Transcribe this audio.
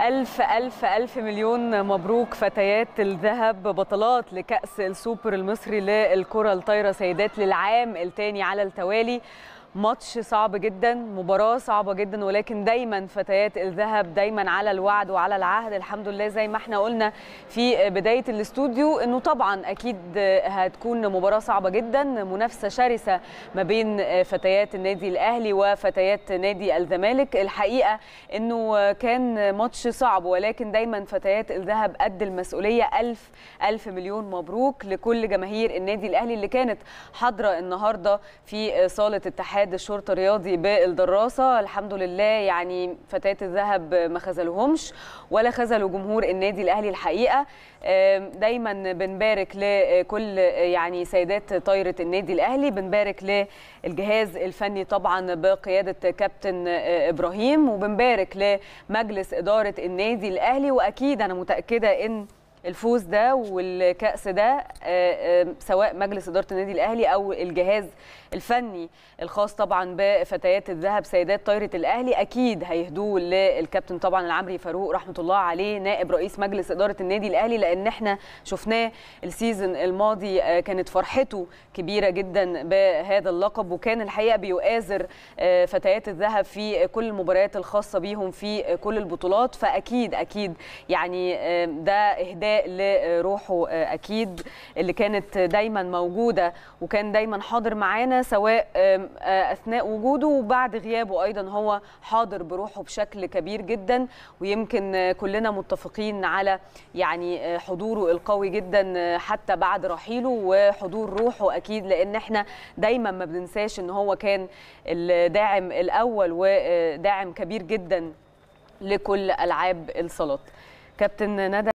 ألف ألف ألف مليون مبروك فتيات الذهب بطلات لكأس السوبر المصري للكرة الطايرة سيدات للعام الثاني على التوالي ماتش صعب جدا مباراة صعبة جدا ولكن دايما فتيات الذهب دايما على الوعد وعلى العهد الحمد لله زي ما احنا قلنا في بداية الاستوديو انه طبعا اكيد هتكون مباراة صعبة جدا منافسة شرسة ما بين فتيات النادي الاهلي وفتيات نادي الزمالك الحقيقة انه كان ماتش صعب ولكن دايما فتيات الذهب قد المسؤولية ألف ألف مليون مبروك لكل جماهير النادي الاهلي اللي كانت حاضرة النهاردة في صالة اتحاد اتحاد الشرطه الرياضي بالدراسه الحمد لله يعني فتيات الذهب ما خذلوهمش ولا خذلوا جمهور النادي الاهلي الحقيقه دايما بنبارك لكل يعني سيدات طايره النادي الاهلي بنبارك للجهاز الفني طبعا بقياده كابتن ابراهيم وبنبارك لمجلس اداره النادي الاهلي واكيد انا متاكده ان الفوز ده والكأس ده سواء مجلس إدارة النادي الأهلي أو الجهاز الفني الخاص طبعا بفتيات الذهب سيدات طايرة الأهلي أكيد هيهدوه للكابتن طبعا العمري فاروق رحمة الله عليه نائب رئيس مجلس إدارة النادي الأهلي لأن احنا شفناه السيزون الماضي كانت فرحته كبيرة جدا بهذا اللقب وكان الحقيقة بيؤازر فتيات الذهب في كل المباريات الخاصة بيهم في كل البطولات فأكيد أكيد يعني ده إهداء لروحه اكيد اللي كانت دايما موجوده وكان دايما حاضر معانا سواء اثناء وجوده وبعد غيابه ايضا هو حاضر بروحه بشكل كبير جدا ويمكن كلنا متفقين على يعني حضوره القوي جدا حتى بعد رحيله وحضور روحه اكيد لان احنا دايما ما بننساش ان هو كان الداعم الاول وداعم كبير جدا لكل العاب الصالات كابتن ندى